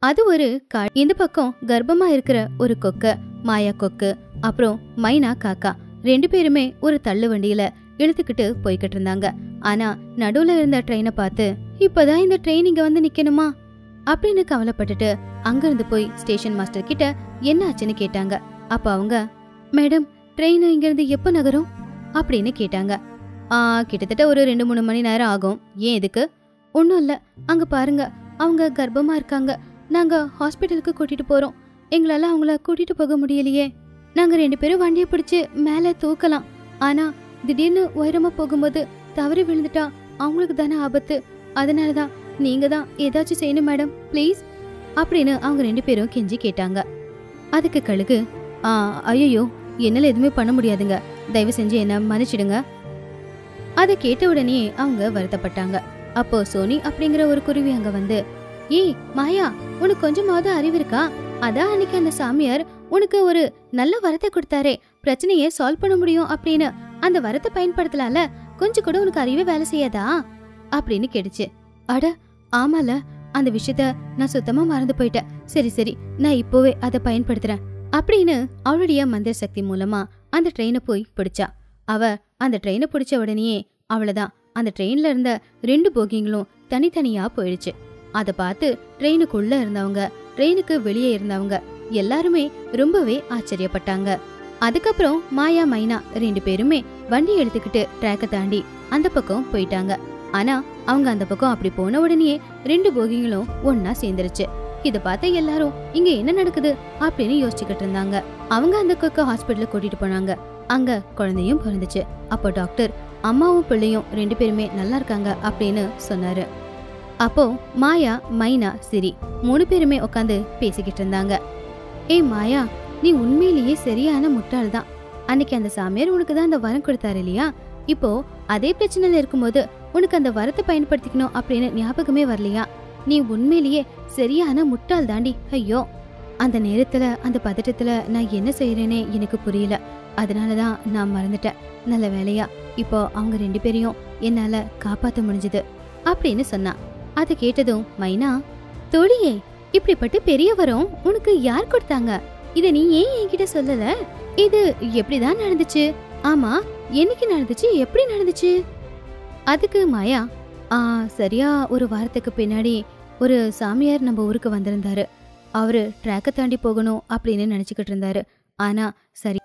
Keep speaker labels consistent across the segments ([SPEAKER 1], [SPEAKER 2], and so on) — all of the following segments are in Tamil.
[SPEAKER 1] அது ஒரு கா இந்த பக்கம் கர்ப்பமா இருக்கிற ஒரு கொக்கு மாயா கொக்கு அப்புறம் மைனா காக்கா ரெண்டு பேருமே ஒரு தள்ளு வண்டியில இழுத்துக்கிட்டு போய்கிட்டு இருந்தாங்க ஆனா நடுவுல இருந்த ட்ரெயினை பார்த்து இப்பதான் இந்த ட்ரெயின் இங்க வந்து நிக்கணுமா அப்படின்னு கவலைப்பட்டுட்டு அங்கிருந்து போய் ஸ்டேஷன் மாஸ்டர் கிட்ட என்ன ஆச்சுன்னு கேட்டாங்க அப்ப அவங்க மேடம் ட்ரெயின் இங்கிருந்து எப்போ நகரும் அப்படின்னு கேட்டாங்க ஆ கிட்டத்தட்ட ஒரு ரெண்டு மூணு மணி நேரம் ஆகும் ஏன் இதுக்கு ஒன்றும் இல்லை அங்கே பாருங்க அவங்க கர்ப்பமா இருக்காங்க நாங்க ஹாஸ்பிட்டலுக்கு கூட்டிட்டு போறோம் எங்களால அவங்கள கூட்டிட்டு போக முடியலையே நாங்க ரெண்டு பேரும் வண்டியை பிடிச்சு மேலே தூக்கலாம் ஆனா திடீர்னு உயரமா போகும்போது தவறி விழுந்துட்டா அவங்களுக்கு தானே ஆபத்து அதனால தான் நீங்க தான் ஏதாச்சும் செய்யணும் மேடம் ப்ளீஸ் அப்படின்னு அவங்க ரெண்டு பேரும் கெஞ்சி கேட்டாங்க அதுக்கு கழுகு ஆ ஐயோ என்னால எதுவுமே பண்ண முடியாதுங்க தயவு செஞ்சு என்ன மன்னிச்சிடுங்க அதை கேட்ட உடனே அவங்க வருத்தப்பட்டாங்க அப்போ சோனி அப்படிங்கிற ஒரு குருவி அங்க வந்து ஏய் மாயா உனக்கு கொஞ்சமாவது அறிவு இருக்கா அதான் அன்னைக்கு அந்த சாமியார் உனக்கு ஒரு நல்ல வரத்தை கொடுத்தாரே பிரச்சனையை சால்வ் பண்ண முடியும் அப்படின்னு அந்த வரத்தை பயன்படுத்தலாம்ல கொஞ்சம் கூட உனக்கு அறிவே வேலை செய்யாதா அப்படின்னு கேட்டுச்சு அட ஆமால அந்த விஷயத்த நான் சுத்தமா மறந்து போயிட்டேன் சரி சரி நான் இப்போவே அதை பயன்படுத்துறேன் அப்படின்னு அவளுடைய மந்திர சக்தி மூலமா அந்த ட்ரெயினை போய் பிடிச்சா அவ அந்த ட்ரெயினை பிடிச்ச உடனேயே அவ்வளவுதான் அந்த ட்ரெயின்ல இருந்த ரெண்டு போகிங்களும் தனித்தனியா போயிடுச்சு அதை பார்த்து ட்ரெயினுக்குள்ள இருந்தவங்க ட்ரெயினுக்கு வெளியே இருந்தவங்க எல்லாருமே ரொம்பவே ஆச்சரியப்பட்டாங்க அதுக்கப்புறம் மாயா மைனா ரெண்டு பேருமே வண்டி எடுத்துக்கிட்டு ட்ராக்கை தாண்டி அந்த பக்கம் போயிட்டாங்க ஆனா அவங்க அந்த பக்கம் அப்படி போன உடனேயே ரெண்டு போகிங்களும் ஒன்னா சேர்ந்துருச்சு இத பார்த்த எல்லாரும் இங்க என்ன நடக்குது அப்படின்னு யோசிச்சுக்கிட்டு இருந்தாங்க அவங்க அந்த கொக்க ஹாஸ்பிட்டலுக்கு கூட்டிட்டு போனாங்க அங்க குழந்தையும் பிறந்துச்சு அப்போ டாக்டர் அம்மாவும் பிள்ளையும் ரெண்டு பேருமே நல்லா இருக்காங்க அப்படின்னு சொன்னாரு அப்போ மாயா மைனா சிரி மூணு பேருமே உட்காந்து பேசிக்கிட்டு இருந்தாங்க ஏய் மாயா நீ உண்மையிலேயே சரியான முட்டாள் தான் அன்னைக்கு அந்த சாமியார் உனக்கு தான் அந்த வரம் கொடுத்தாரு இல்லையா இப்போ அதே பிரச்சனையில இருக்கும்போது உனக்கு அந்த வரத்தை பயன்படுத்திக்கணும் அப்படின்னு ஞாபகமே வரலையா நீ உண்மையிலேயே சரியான முட்டாள் தாண்டி ஐயோ அந்த நேரத்துல அந்த பதட்டத்துல நான் என்ன செய்யறேனே எனக்கு புரியல அதனாலதான் நான் மறந்துட்டேன் நல்ல வேலையா இப்போ அவங்க ரெண்டு பேரையும் என்னால காப்பாத்த முடிஞ்சது அப்படின்னு சொன்னா அதை கேட்டதும் மைனா தோழியே இப்படிப்பட்ட பெரிய வரம் உனக்கு யார் கொடுத்தாங்க இத நீ ஏன் என்கிட்ட சொல்லல இது எப்படிதான் நடந்துச்சு ஆமா என்னைக்கு நடந்துச்சு எப்படி நடந்துச்சு அதுக்கு மாயா ஆ சரியா ஒரு வாரத்துக்கு பின்னாடி ஒரு சாமியார் நம்ம ஊருக்கு வந்திருந்தாரு அவரு ட்ராக்கை தாண்டி போகணும் அப்படின்னு நினைச்சுக்கிட்டு இருந்தாரு ஆனா சரி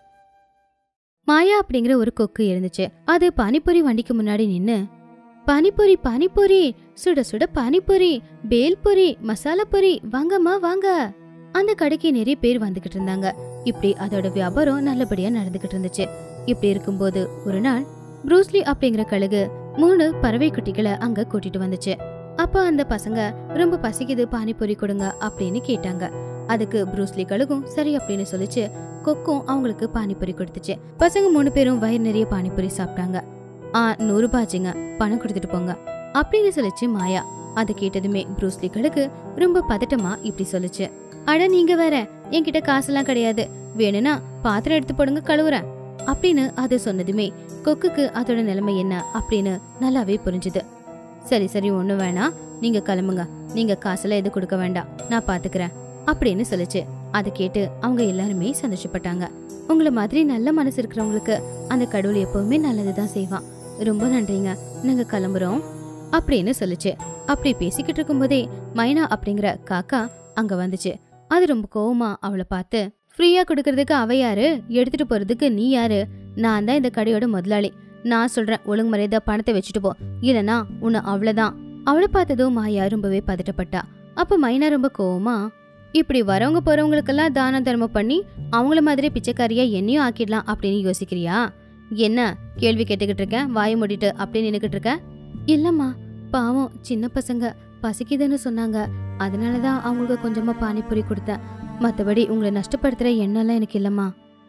[SPEAKER 1] மாயா அப்படிங்கிற ஒரு கொக்கு இருந்துச்சு அது பானிபூரி வண்டிக்கு முன்னாடி நின்னு பானிபூரி பானிபூரி சுட சுட பானிபூரி பேல்பூரி மசாலா பூரி வாங்கம்மா வாங்க அந்த கடைக்கு நிறைய பேர் வந்துகிட்டு இருந்தாங்க இப்படி அதோட வியாபாரம் நல்லபடியா நடந்துகிட்டு இருந்துச்சு இப்படி இருக்கும்போது ஒரு நாள் ப்ரூஸ்லி அப்படிங்கிற கழுகு மூணு பறவை குட்டிகளை அங்க கூட்டிட்டு வந்துச்சு அப்ப அந்த பசங்க ரொம்ப பசிக்குது பானிபூரி கொடுங்க அப்படின்னு கேட்டாங்க அதுக்கு ப்ரூஸ்லி கழுகும் சரி அப்படின்னு சொல்லிச்சு கொக்கும் அவங்களுக்கு பானிபூரி கொடுத்துச்சு பசங்க மூணு பேரும் வயிறு நிறைய பானிபூரி சாப்பிட்டாங்க ஆ நூறு ரூபாய்ச்சுங்க பணம் கொடுத்துட்டு போங்க அப்படின்னு சொல்லிச்சு மாயா அதை கேட்டதுமே ப்ரூஸ்லி கழுகு ரொம்ப பதட்டமா இப்படி சொல்லுச்சு அட நீங்க வேற என்கிட்ட காசெல்லாம் கிடையாது வேணும்னா பாத்திரம் எடுத்து போடுங்க கழுவுறேன் அப்படின்னு அது சொன்னதுமே கொக்குக்கு அதோட நிலைமை என்ன அப்படின்னு நல்லாவே புரிஞ்சுது சரி சரி ஒண்ணு வேணாம் நீங்க கிளம்புங்க நீங்க காசெல்லாம் எது கொடுக்க வேண்டாம் நான் பாத்துக்கிறேன் அப்படின்னு சொல்லுச்சு அதை கேட்டு அவங்க எல்லாருமே சந்தோஷப்பட்டாங்க உங்களை மாதிரி நல்ல மனசு இருக்கிறவங்களுக்கு அந்த கடவுள் எப்பவுமே நல்லதுதான் செய்வான் ரொம்ப நன்றிங்க நாங்க கிளம்புறோம் அப்படின்னு சொல்லுச்சு அப்படி பேசிக்கிட்டு இருக்கும்போதே மைனா அப்படிங்கிற காக்கா அங்க வந்துச்சு அது ரொம்ப கோவமா அவளை பார்த்து ஃப்ரீயா கொடுக்கறதுக்கு அவ யாரு எடுத்துட்டு போறதுக்கு நீ யாரு நான் தான் இந்த கடையோட முதலாளி நான் சொல்றேன் ஒழுங்கு மரியாதை பணத்தை வச்சுட்டு போ இல்லனா உன்னை அவ்வளவுதான் அவளை பார்த்ததும் மாயா ரொம்பவே பதட்டப்பட்டா அப்ப மைனா ரொம்ப கோவமா இப்படி வரவங்க போறவங்களுக்கெல்லாம் தான தர்மம் பண்ணி அவங்கள மாதிரி பிச்சைக்காரியா என்னையும் ஆக்கிடலாம் அப்படின்னு யோசிக்கிறியா என்ன கேள்வி கேட்டுக்கிட்டு இருக்கேன் வாயை மூடிட்டு அப்படின்னு நின்னுக்கிட்டு இருக்க இல்லம்மா பாவம் சின்ன பசங்க பசிக்குதுன்னு சொன்னாங்க அதனாலதான் அவங்களுக்கு கொஞ்சமா பானிபூரி கொடுத்தேன் மத்தபடி உங்களை நஷ்டப்படுத்துற எண்ணம்லாம் எனக்கு இல்லம்மா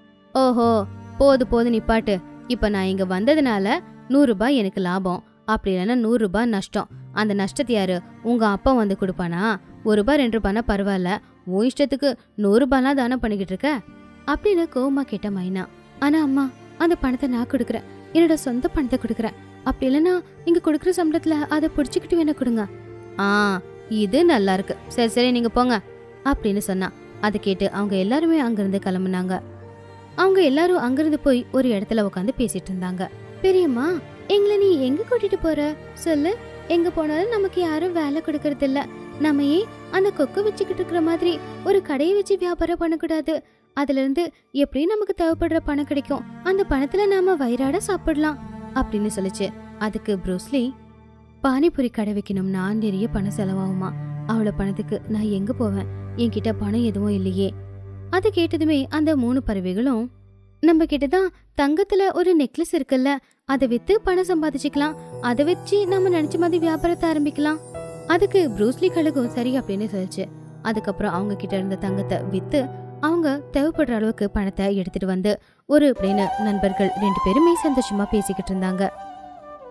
[SPEAKER 1] ஓஹோ போது போது நிப்பாட்டு இப்ப நான் இங்க வந்ததுனால நூறு ரூபாய் எனக்கு லாபம் அப்படி இல்லைன்னா நூறு ரூபாய் நஷ்டம் அந்த நஷ்டத்தை யாரு உங்க அப்பா வந்து கொடுப்பானா ஒரு ரூபாய் ரெண்டு ரூபாய்னா பரவாயில்ல உன் இஷ்டத்துக்கு நூறு ரூபாய்லாம் தானம் பண்ணிக்கிட்டு இருக்க அப்படின்னு கோவமா கேட்ட மைனா ஆனா அம்மா அந்த பணத்தை நான் கொடுக்குறேன் என்னோட சொந்த பணத்தை கொடுக்குறேன் அப்படி இல்லைன்னா நீங்க கொடுக்குற சம்பளத்துல அதை பிடிச்சிக்கிட்டு வேணா கொடுங்க ஆ இது நல்லா இருக்கு சரி சரி நீங்க போங்க அப்படின்னு சொன்னா அதை கேட்டு அவங்க எல்லாருமே அங்கிருந்து கிளம்புனாங்க அவங்க எல்லாரும் அங்கிருந்து போய் ஒரு இடத்துல உட்காந்து பேசிட்டு இருந்தாங்க பெரியம்மா எங்களை நீ எங்க கூட்டிட்டு போற சொல்லு எங்க போனாலும் நமக்கு யாரும் வேலை கொடுக்கறது இல்ல நம்ம ஏன் அந்த கொக்கு வச்சுக்கிட்டு இருக்கிற மாதிரி ஒரு கடையை வச்சு வியாபாரம் பண்ணக்கூடாது அதுல இருந்து எப்படியும் நமக்கு தேவைப்படுற பணம் கிடைக்கும் அந்த பணத்துல நாம வயிறாட சாப்பிடலாம் அப்படின்னு சொல்லுச்சு அதுக்கு ப்ரூஸ்லி பானிபூரி கடை வைக்கணும்னா நிறைய பணம் செலவாகுமா அவ்வளோ பணத்துக்கு நான் எங்க போவேன் என்கிட்ட பணம் எதுவும் இல்லையே அது கேட்டதுமே அந்த மூணு பறவைகளும் நம்ம கிட்ட தான் தங்கத்துல ஒரு நெக்லஸ் இருக்குல்ல அதை வித்து பணம் சம்பாதிச்சுக்கலாம் அதை வச்சு நம்ம நினைச்ச மாதிரி வியாபாரத்தை ஆரம்பிக்கலாம் அதுக்கு ப்ரூஸ்லி கழுகும் சரி அப்படின்னு சொல்லிச்சு அதுக்கப்புறம் அவங்க கிட்ட இருந்த தங்கத்தை வித்து அவங்க தேவைப்படுற அளவுக்கு பணத்தை எடுத்துட்டு வந்து ஒரு அப்படின்னு நண்பர்கள் ரெண்டு பேருமே சந்தோஷமா பேசிக்கிட்டு இருந்தாங்க